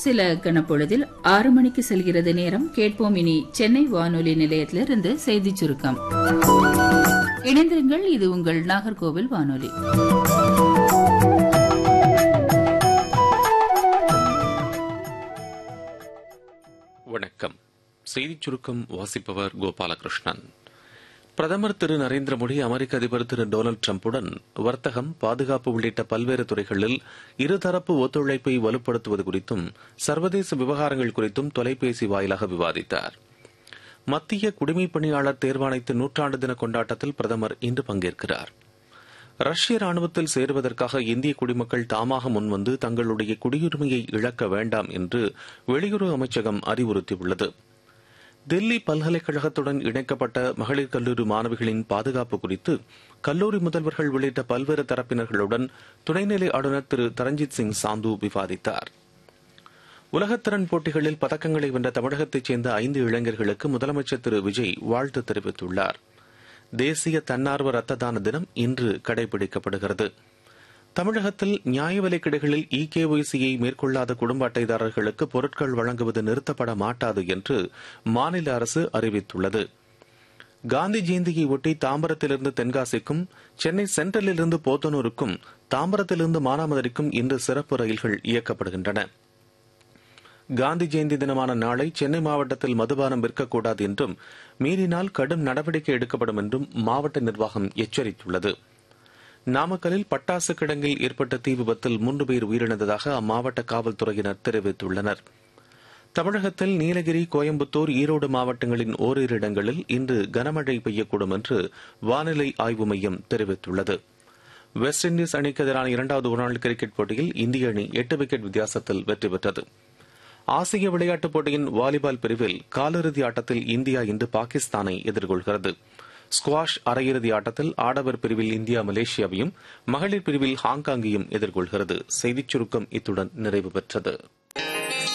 சில கணப்பொழுதில் ஆறு மணிக்கு செல்கிறது நேரம் கேட்போம் இனி சென்னை வானொலி நிலையத்திலிருந்து செய்திச் சுருக்கம் இணைந்திருங்கள் இது உங்கள் நாகர்கோவில் வானொலி வணக்கம் செய்திச் சுருக்கம் வாசிப்பவர் கோபாலகிருஷ்ணன் பிரதமர் திரு நரேந்திர மோடி அமெரிக்க அதிபர் திரு டொனால்டு டிரம்புடன் வர்த்தகம் பாதுகாப்பு உள்ளிட்ட பல்வேறு துறைகளில் இருதரப்பு ஒத்துழைப்பை வலுப்படுத்துவது குறித்தும் சர்வதேச விவகாரங்கள் குறித்தும் தொலைபேசி வாயிலாக விவாதித்தார் மத்திய குடிமைப் பணியாளர் தேர்வாணையத்தின் நூற்றாண்டு தின கொண்டாட்டத்தில் பிரதமர் இன்று பங்கேற்கிறார் ரஷ்ய ராணுவத்தில் சேருவதற்காக இந்திய குடிமக்கள் தாமாக முன்வந்து தங்களுடைய குடியுரிமையை இழக்க வேண்டாம் என்று வெளியுறவு அமைச்சகம் அறிவுறுத்தியுள்ளது தில்லி பல்கலைக்கழகத்துடன் இணைக்கப்பட்ட மகளிர் கல்லூரி மாணவிகளின் பாதுகாப்பு குறித்து கல்லூரி முதல்வர்கள் உள்ளிட்ட பல்வேறு தரப்பினர்களுடன் துணைநிலை ஆளுநர் திரு தரஞ்சித் சிங் சாந்து விவாதித்தார் உலகத்திறன் போட்டிகளில் பதக்கங்களை வென்ற தமிழகத்தைச் சேர்ந்த ஐந்து இளைஞர்களுக்கு முதலமைச்சர் திரு விஜய் வாழ்த்து தெரிவித்துள்ளார் தேசிய தன்னார்வ ரத்த தான தினம் இன்று கடைபிடிக்கப்படுகிறது தமிழகத்தில் நியாய விலைக் கடைகளில் இகேஒய்சியை மேற்கொள்ளாத குடும்ப அட்டைதாரர்களுக்கு பொருட்கள் வழங்குவது நிறுத்தப்பட மாட்டாது என்று மாநில அரசு அறிவித்துள்ளது காந்தி ஜெயந்தியை ஒட்டி தாம்பரத்திலிருந்து தென்காசிக்கும் சென்னை சென்ட்ரலிலிருந்து போத்தனூருக்கும் தாம்பரத்திலிருந்து மானாமதுரைக்கும் இன்று சிறப்பு ரயில்கள் இயக்கப்படுகின்றன காந்தி ஜெயந்தி தினமான நாளை சென்னை மாவட்டத்தில் மதுபானம் விற்கக்கூடாது என்றும் மீறினால் கடும் நடவடிக்கை எடுக்கப்படும் என்றும் மாவட்ட நிர்வாகம் எச்சரித்துள்ளது நாமக்கலில் பட்டாசு கிடங்கில் ஏற்பட்ட தீ விபத்தில் மூன்று பேர் உயிரிழந்ததாக அம்மாவட்ட காவல்துறையினர் தெரிவித்துள்ளனர் தமிழகத்தில் நீலகிரி கோயம்புத்தூர் ஈரோடு மாவட்டங்களின் ஓரிரு இடங்களில் இன்று கனமழை பெய்யக்கூடும் என்று வானிலை ஆய்வு மையம் தெரிவித்துள்ளது வெஸ்ட் இண்டீஸ் அணிக்கு எதிரான இரண்டாவது ஒருநாள் கிரிக்கெட் போட்டியில் இந்திய அணி எட்டு விக்கெட் வித்தியாசத்தில் வெற்றி பெற்றது ஆசிய விளையாட்டுப் போட்டியின் வாலிபால் பிரிவில் காலிறுதி ஆட்டத்தில் இந்தியா இன்று பாகிஸ்தானை எதிர்கொள்கிறது ஸ்குவாஷ் அரையிறுதி ஆட்டத்தில் ஆடவர் பிரிவில் இந்தியா மலேசியாவையும் மகளிர் பிரிவில் ஹாங்காங்கையும் எதிர்கொள்கிறது செய்திச் சுருக்கம் இத்துடன் நிறைவு பெற்றது